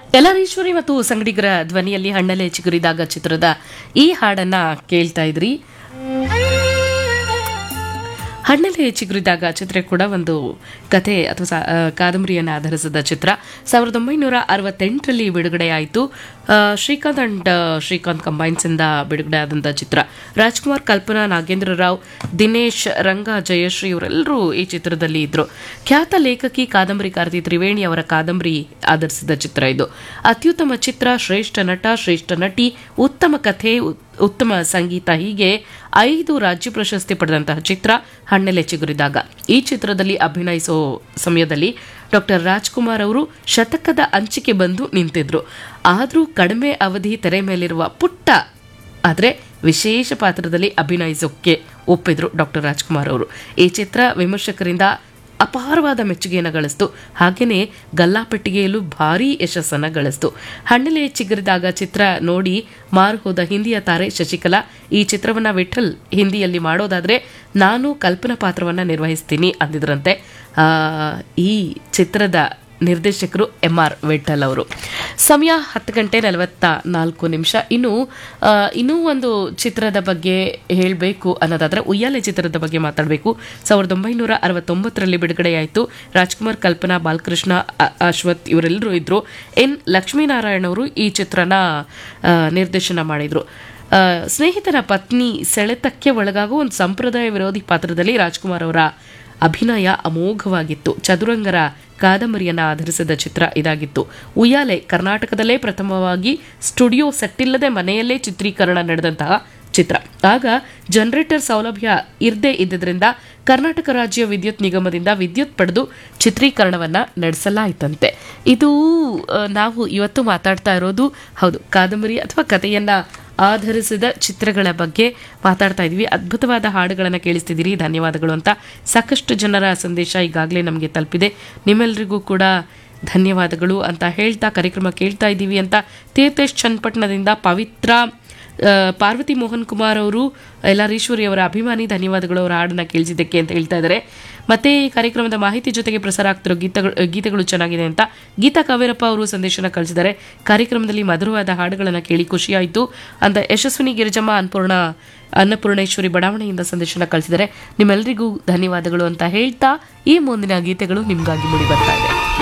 ಯಲಾರೀಶ್ವರಿ ಮತ್ತು ಸಂಗಡಿಗರ ಧ್ವನಿಯಲ್ಲಿ ಹಣ್ಣಲೆ ಚಿಗುರಿದಾಗ ಚಿತ್ರದ ಈ ಹಾಡನ್ನ ಕೇಳ್ತಾ ಇದ್ರಿ ಹಣ್ಣಲೆ ಚಿಗುರಿದಾಗ ಚಿತ್ರ ಕೂಡ ಒಂದು ಕಥೆ ಅಥವಾ ಸಾ- ಆ, ಕಾದಂಬರಿಯನ್ನು ಆಧರಿಸಿದ ಚಿತ್ರ ಸಾವಿರದ ಒಂಬೈನೂರ ಅರವತ್ತೆಂಟರಲ್ಲಿ ಬಿಡುಗಡೆಯಾಯಿತು ಆ, ಶ್ರೀಕಾಂತ್ ಅಂಡ್ ಶ್ರೀಕಾಂತ್ ಕಂಬೈನ್ಸ್ ಇಂದ ಬಿಡುಗಡೆ ಆದಂಥ ಚಿತ್ರ ರಾಜ್ಕುಮಾರ್ ಕಲ್ಪನಾ ನಾಗೇಂದ್ರ ರಾವ್ ದಿನೇಶ್ ರಂಗ ಜಯಶ್ರೀ ಇವರೆಲ್ಲರೂ ಈ ಚಿತ್ರದಲ್ಲಿ ಇದ್ರು ಖ್ಯಾತ ಲೇಖಕಿ ಕಾದಂಬರಿಕಾರ್ತಿ ತ್ರಿವೇಣಿ ಅವರ ಕಾದಂಬರಿ ಆಧರಿಸಿದ ಚಿತ್ರ ಇದು ಅತ್ಯುತ್ತಮ ಚಿತ್ರ ಶ್ರೇಷ್ಠ ನಟ ಶ್ರೇಷ್ಠ ನಟಿ ಉತ್ತಮ ಕಥೆ ಉತ್- ಉತ್ತಮ ಸಂಗೀತ ಹೀಗೆ ಐದು ರಾಜ್ಯ ಪ್ರಶಸ್ತಿ ಪಡೆದಂತಹ ಚಿತ್ರ ಹಣ್ಣೆಲೆ ಚಿಗುರಿದಾಗ ಈ ಚಿತ್ರದಲ್ಲಿ ಅಭಿನಯಿಸೋ ಸಮಯದಲ್ಲಿ ಡಾಕ್ಟರ್ ರಾಜ್ಕುಮಾರ್ ಅವರು ಶತಕದ ಅಂಚಿಕೆ ಬಂದು ನಿಂತಿದ್ರು ಆದರೂ ಕಡಿಮೆ ಅವಧಿ ತೆರೆ ಮೇಲಿರುವ ಪುಟ್ಟ ಆದರೆ ವಿಶೇಷ ಪಾತ್ರದಲ್ಲಿ ಅಭಿನಯಿಸೋಕೆ ಒಪ್ಪಿದ್ರು ಡಾಕ್ಟರ್ ರಾಜ್ಕುಮಾರ್ ಅವರು ಈ ಚಿತ್ರ ವಿಮರ್ಶಕರಿಂದ ಅಪಾರವಾದ ಮೆಚ್ಚುಗೆಯನ್ನು ಗಳಿಸ್ತು ಹಾಗೆಯೇ ಗಲ್ಲಾಪೆಟ್ಟಿಗೆಯಲ್ಲೂ ಭಾರೀ ಯಶಸ್ಸನ್ನು ಗಳಿಸ್ತು ಹಣ್ಣಲೆ ಚಿಗುರಿದಾಗ ಚಿತ್ರ ನೋಡಿ ಮಾರು ಹೋದ ಹಿಂದಿಯ ತಾರೆ ಶಶಿಕಲಾ ಈ ಚಿತ್ರವನ್ನ ವಿಠಲ್ ಹಿಂದಿಯಲ್ಲಿ ಮಾಡೋದಾದ್ರೆ ನಾನು ಕಲ್ಪನಾ ಪಾತ್ರವನ್ನ ನಿರ್ವಹಿಸ್ತೀನಿ ಅಂದಿದ್ರಂತೆ ಆ, ಈ ಚಿತ್ರದ ನಿರ್ದೇಶಕರು ಎಂ ಆರ್ ವಿಠಲ್ ಅವರು ಸಮಯ ಹತ್ತು ಗಂಟೆ ನಲವತ್ತ ನಾಲ್ಕು ನಿಮಿಷ ಇನ್ನು ಆ, ಇನ್ನೂ ಒಂದು ಚಿತ್ರದ ಬಗ್ಗೆ ಹೇಳಬೇಕು ಅನ್ನೋದಾದ್ರೆ ಉಯ್ಯಾಲೆ ಚಿತ್ರದ ಬಗ್ಗೆ ಮಾತಾಡಬೇಕು ಸಾವಿರದ ಒಂಬೈನೂರ ಅರವತ್ತೊಂಬತ್ತರಲ್ಲಿ ಬಿಡುಗಡೆಯಾಯಿತು ರಾಜ್ಕುಮಾರ್ ಕಲ್ಪನಾ ಬಾಲಕೃಷ್ಣ ಅ- ಅಶ್ವಥ್ ಇವರೆಲ್ಲರೂ ಇದ್ರು ಎನ್ ಲಕ್ಷ್ಮೀನಾರಾಯಣ ಅವರು ಈ ಚಿತ್ರನ ಆ, ನಿರ್ದೇಶನ ಮಾಡಿದ್ರು ಆ, ಸ್ನೇಹಿತರ ಪತ್ನಿ ಸೆಳೆತಕ್ಕೆ ಒಳಗಾಗುವ ಒಂದು ಸಂಪ್ರದಾಯ ವಿರೋಧಿ ಪಾತ್ರದಲ್ಲಿ ರಾಜ್ಕುಮಾರ್ ಅವರ ಅಭಿನಯ ಅಮೋಘವಾಗಿತ್ತು ಚದುರಂಗರ ಕಾದಂಬರಿಯನ್ನು ಆಧರಿಸಿದ ಚಿತ್ರ ಇದಾಗಿತ್ತು ಉಯ್ಯಾಲೆ ಕರ್ನಾಟಕದಲ್ಲೇ ಪ್ರಥಮವಾಗಿ ಸ್ಟುಡಿಯೋ ಸೆಟ್ಟಿಲ್ಲದೆ ಮನೆಯಲ್ಲೇ ಚಿತ್ರೀಕರಣ ನಡೆದಂತಹ ಚಿತ್ರ ಆಗ ಜನರೇಟರ್ ಸೌಲಭ್ಯ ಇರದೇ ಇದ್ದಿದ್ರಿಂದ ಕರ್ನಾಟಕ ರಾಜ್ಯ ವಿದ್ಯುತ್ ನಿಗಮದಿಂದ ವಿದ್ಯುತ್ ಪಡೆದು ಚಿತ್ರೀಕರಣವನ್ನ ನಡೆಸಲಾಯಿತಂತೆ ಇದು ಆ, ನಾವು ಇವತ್ತು ಮಾತಾಡ್ತಾ ಇರೋದು ಹೌದು ಕಾದಂಬರಿ ಅಥವಾ ಕಥೆಯನ್ನ ಆಧರಿಸಿದ ಚಿತ್ರಗಳ ಬಗ್ಗೆ ಮಾತಾಡ್ತಾ ಇದ್ವಿ ಅದ್ಭುತವಾದ ಹಾಡುಗಳನ್ನು ಕೇಳಿಸ್ತಿದ್ದೀರಿ ಧನ್ಯವಾದಗಳು ಅಂತ ಸಾಕಷ್ಟು ಜನರ ಸಂದೇಶ ಈಗಾಗಲೇ ನಮಗೆ ತಲುಪಿದೆ ನಿಮ್ಮೆಲ್ಲರಿಗೂ ಕೂಡ ಧನ್ಯವಾದಗಳು ಅಂತ ಹೇಳ್ತಾ ಕಾರ್ಯಕ್ರಮ ಕೇಳ್ತಾ ಇದ್ದೀವಿ ಅಂತ ತೀರ್ಥೇಶ್ ಚನ್ನಪಟ್ಟಣದಿಂದ ಪವಿತ್ರ ಆ, ಪಾರ್ವತಿ ಮೋಹನ್ ಕುಮಾರ್ ಅವರು ಎಲ್ಲಾರೀಶ್ವರಿ ಅವರ ಅಭಿಮಾನಿ ಧನ್ಯವಾದಗಳು ಅವರ ಹಾಡನ್ನ ಕೇಳಿಸಿದ್ದಕ್ಕೆ ಅಂತ ಹೇಳ್ತಾ ಇದ್ದಾರೆ ಮತ್ತೆ ಈ ಕಾರ್ಯಕ್ರಮದ ಮಾಹಿತಿ ಜೊತೆಗೆ ಪ್ರಸಾರ ಆಗ್ತಿರೋ ಗೀತಗಳು ಗೀತೆಗಳು ಚೆನ್ನಾಗಿದೆ ಅಂತ ಗೀತಾ ಕಾವೇರಪ್ಪ ಅವರು ಸಂದೇಶನ ಕಳಿಸಿದ್ದಾರೆ ಕಾರ್ಯಕ್ರಮದಲ್ಲಿ ಮಧುರವಾದ ಹಾಡುಗಳನ್ನು ಕೇಳಿ ಖುಷಿಯಾಯಿತು ಅಂತ ಯಶಸ್ವಿನಿ ಗಿರಿಜಮ್ಮ ಅನ್ಪೂರ್ಣ ಅನ್ನಪೂರ್ಣೇಶ್ವರಿ ಬಡಾವಣೆಯಿಂದ ಸಂದೇಶನ ಕಳಿಸಿದ್ದಾರೆ ನಿಮ್ಮೆಲ್ಲರಿಗೂ ಧನ್ಯವಾದಗಳು ಅಂತ ಹೇಳ್ತಾ ಈ ಮುಂದಿನ ಗೀತೆಗಳು ನಿಮಗಾಗಿ ಮೂಡಿ ಬರ್ತಾ ಇದೆ